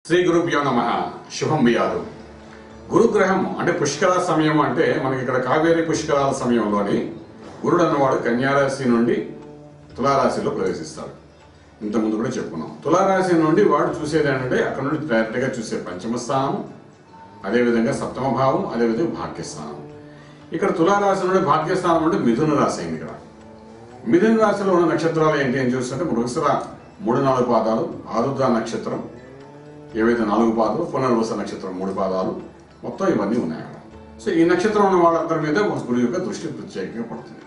శ్రీ గురుభ్యో నమ శుభం బియాదు గురుగ్రహం అంటే పుష్కర సమయం అంటే మనకి ఇక్కడ కావేరి పుష్కరాల సమయంలోని గురుడు అన్నవాడు కన్యారాశి నుండి తులారాశిలో ప్రవేశిస్తాడు ఇంతకుముందు కూడా చెప్పుకున్నాం తులారాశి నుండి వాడు చూసేది ఏంటంటే అక్కడ నుండి డైరెక్ట్గా చూసే పంచమ స్థానం అదేవిధంగా సప్తమ భావం అదేవిధంగా భాగ్యస్థానం ఇక్కడ తులారాశి నుండి భాగ్యస్థానం అంటే మిథున రాశి అయింది ఇక్కడ మిథున రాశిలో ఉన్న నక్షత్రాలు ఏంటి అని చూస్తుంటే మృగశిర మూడు నాలుగు పాదాలు ఆరుద్ర నక్షత్రం ఏవైతే నాలుగు పాదాలు పునర్వస నక్షత్రం మూడు పాదాలు మొత్తం ఇవన్నీ ఉన్నాయి అక్కడ సో ఈ నక్షత్రం ఉన్న వాళ్ళందరి మీద గురువు యొక్క దృష్టి ప్రత్యేకంగా పడుతుంది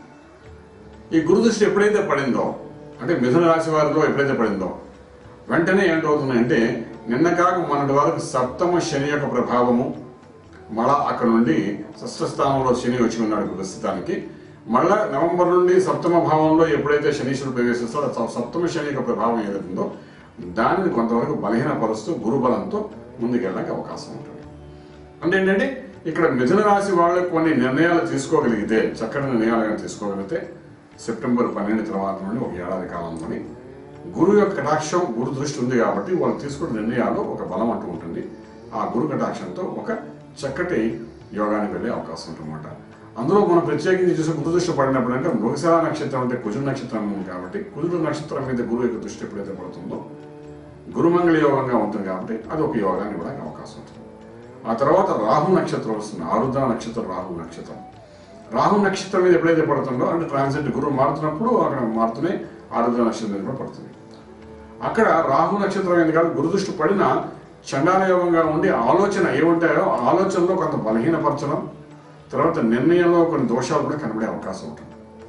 ఈ గురు దృష్టి ఎప్పుడైతే పడిందో అంటే మిథున రాశి వారిలో ఎప్పుడైతే పడిందో వెంటనే ఏంటవుతుందంటే నిన్న కాక మొన్నటి వరకు సప్తమ శని యొక్క ప్రభావము మళ్ళా అక్కడ నుండి షష్ఠ స్థానంలో శని వచ్చి ఉన్నాడు ప్రస్తుతానికి మళ్ళా నవంబర్ నుండి సప్తమ భావంలో ఎప్పుడైతే శనీశ్వరుడు ప్రవేశిస్తాడో ఆ సప్తమ శని యొక్క ప్రభావం ఏదైతుందో దానిని కొంతవరకు బలహీనపరుస్తూ గురుబలంతో ముందుకెళ్ళడానికి అవకాశం ఉంటుంది అంటే ఏంటంటే ఇక్కడ మిథున రాశి వాళ్ళు కొన్ని నిర్ణయాలు తీసుకోగలిగితే చక్కటి నిర్ణయాలు కానీ తీసుకోగలిగితే సెప్టెంబర్ పన్నెండు తర్వాత నుండి ఒక ఏడాది కాలంలోని గురువు యొక్క కటాక్షం గురు దృష్టి ఉంది కాబట్టి వాళ్ళు తీసుకున్న నిర్ణయాలు ఒక బలం అంటూ ఉంటుంది ఆ గురు కటాక్షంతో ఒక చక్కటి యోగానికి వెళ్ళే అవకాశం ఉంటుందన్నమాట అందులో మనం ప్రత్యేకించి చూసే గురు దృష్టి పడినప్పుడు అంటే మృగశిర నక్షత్రం అంటే కుజుడు నక్షత్రం ఉంది కాబట్టి కుజుడు నక్షత్రం మీద గురువు యొక్క దృష్టి ఎప్పుడైతే పడుతుందో గురుమంగళ యోగంగా ఉంటుంది కాబట్టి అది ఒక యోగాన్ని కూడా అవకాశం ఉంటుంది ఆ తర్వాత రాహు నక్షత్రం వస్తుంది ఆరుద్ర నక్షత్రం రాహు నక్షత్రం రాహు నక్షత్రం మీద ఎప్పుడైతే పడుతుందో అంటే ట్రాన్సిట్ గురువు మారుతున్నప్పుడు అక్కడ మారుతూనే ఆరుద్ర నక్షత్రం మీద కూడా పడుతుంది అక్కడ రాహు నక్షత్రం ఏంది కాదు గురుదృష్టి పడిన చండాల యోగంగా ఉండి ఆలోచన ఏముంటాయో ఆలోచనలో కొంత బలహీనపరచడం తర్వాత నిర్ణయంలో కొన్ని దోషాలు కూడా కనబడే అవకాశం ఉంటుంది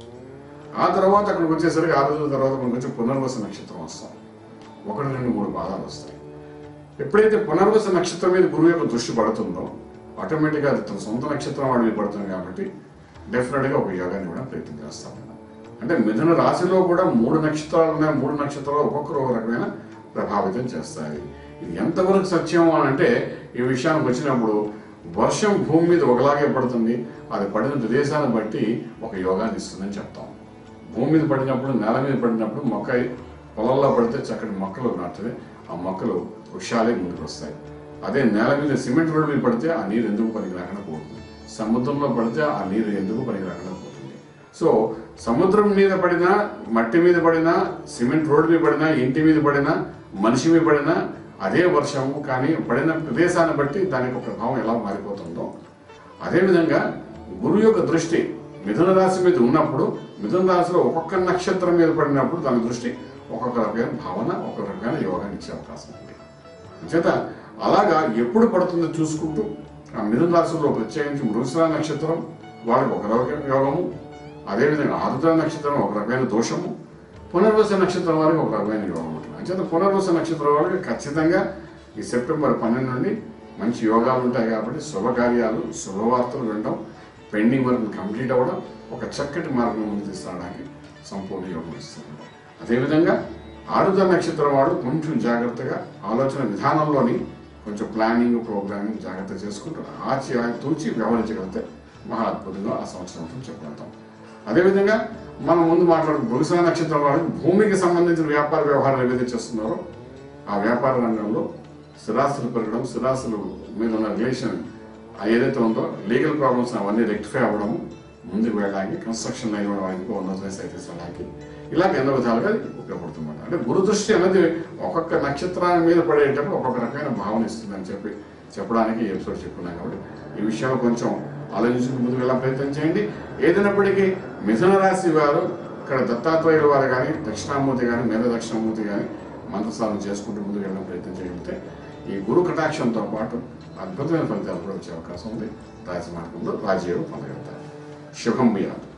ఆ తర్వాత అక్కడికి వచ్చేసరికి ఆ రోజుల తర్వాత మనకు వచ్చి పునర్వస నక్షత్రం వస్తాం ఒకటి రెండు మూడు పాదాలు వస్తాయి ఎప్పుడైతే పునర్వస నక్షత్రం మీద గురువు యొక్క దృష్టి పడుతుందో ఆటోమేటిక్గా అది తన సొంత నక్షత్రం వాడి మీద పడుతుంది కాబట్టి డెఫినెట్గా ఒక యోగాన్ని కూడా ప్రయత్నం చేస్తాం అంటే మిథున రాశిలో కూడా మూడు నక్షత్రాలు ఉన్నాయి మూడు నక్షత్రాలు ఒక్కొక్కరు ఒక రకమైన ప్రభావితం చేస్తాయి ఇది ఎంతవరకు సత్యం అని అంటే ఈ విషయానికి వచ్చినప్పుడు వర్షం భూమి మీద ఒకలాగే పడుతుంది అది పడిన ప్రదేశాన్ని బట్టి ఒక యోగాన్ని ఇస్తుందని చెప్తాం భూమి మీద పడినప్పుడు నేల మీద పడినప్పుడు మొక్క పొలంలో పడితే చక్కటి మొక్కలు నాటుతుంది ఆ మొక్కలు వృక్షాలే ముందుకు వస్తాయి అదే నేల మీద సిమెంట్ రోడ్డు మీద పడితే ఆ నీరు ఎందుకు పనికి రాకుండా పోతుంది సముద్రంలో పడితే ఆ నీరు ఎందుకు పనికి రాకుండా పోతుంది సో సముద్రం మీద పడినా మట్టి మీద పడినా సిమెంట్ రోడ్డు మీద పడినా ఇంటి మీద పడినా మనిషి మీద పడినా అదే వర్షము కానీ పడిన ప్రదేశాన్ని బట్టి దాని యొక్క ప్రభావం ఎలా మారిపోతుందో అదేవిధంగా గురువు యొక్క దృష్టి మిథున రాశి మీద ఉన్నప్పుడు మిథున రాశిలో ఒక్కొక్క నక్షత్రం మీద పడినప్పుడు దాని దృష్టి ఒక్కొక్క రకమైన భావన ఒక్కొక్క రకమైన యోగాన్ని ఇచ్చే అవకాశం ఉంది చేత అలాగా ఎప్పుడు పడుతుందో చూసుకుంటూ ఆ మిథున రాశిలో ప్రత్యేకించి మృగశిర నక్షత్రం వాళ్ళకి ఒక రకమైన యోగము అదేవిధంగా ఆరుద్ర నక్షత్రం ఒక రకమైన దోషము పునర్వస నక్షత్రం వారికి ఒక రకమైన యోగం ఉంటుంది అంచేత పునర్వస నక్షత్రం వారికి ఖచ్చితంగా ఈ సెప్టెంబర్ పన్నెండు నుండి మంచి యోగాలు ఉంటాయి కాబట్టి శుభకార్యాలు శుభవార్తలు వినడం పెండింగ్ వర్క్ కంప్లీట్ అవ్వడం ఒక చక్కటి మార్గం ముందు తీసుకురావడానికి సంపూర్ణ యోగం ఇస్తుంది అదేవిధంగా ఆరుద్ర నక్షత్రం వాడు కొంచెం జాగ్రత్తగా ఆలోచన విధానంలోని కొంచెం ప్లానింగ్ ప్రోగ్రామింగ్ జాగ్రత్త చేసుకుంటూ ఆచి తూచి వ్యవహరించగలిగితే మహా అద్భుతంగా ఆ సంవత్సరం ఉంటుంది చెప్పగలుగుతాం అదేవిధంగా మనం ముందు మాట్లాడుకున్న భూమిశ నక్షత్రం వాడు భూమికి సంబంధించిన వ్యాపార వ్యవహారాలు ఏవైతే చేస్తున్నారో ఆ వ్యాపార రంగంలో స్థిరాస్తులు పెరగడం స్థిరాస్తులు మీద ఉన్న రిలేషన్ ఏదైతే ఉందో లీగల్ ప్రాబ్లమ్స్ అవన్నీ రెక్టిఫై అవ్వడము ముందుకు వెళ్ళడానికి కన్స్ట్రక్షన్ లైన్ వాళ్ళకి ఉన్నత స్థాయికి తీసుకెళ్ళడానికి ఇలాగ ఎన్నో విధాలుగా ఇది ఉపయోగపడుతుంది అంటే గురుదృష్టి అనేది ఒక్కొక్క నక్షత్రాన్ని మీద పడేటప్పుడు ఒక్కొక్క రకమైన భావన ఇస్తుందని చెప్పి చెప్పడానికి ఈ ఎపిసోడ్ చెప్పుకున్నాం కాబట్టి ఈ విషయంలో కొంచెం ఆలోచించుకు ముందుకు వెళ్ళే ప్రయత్నం చేయండి ఏదైనప్పటికీ మిథున రాశి వారు ఇక్కడ దత్తాత్రేయుల వారు కానీ దక్షిణామూర్తి కానీ మేధ దక్షిణామూర్తి కానీ మంత్రసాధన చేసుకుంటూ ముందుకు వెళ్ళడం ప్రయత్నం చేయగలిగితే ఈ గురు కటాక్షంతో పాటు అద్భుతమైన ఫలితాలు కూడా వచ్చే అవకాశం ఉంది రాజమార్గంలో రాజయోగం పొందగలుగుతారు శుభం బియాదు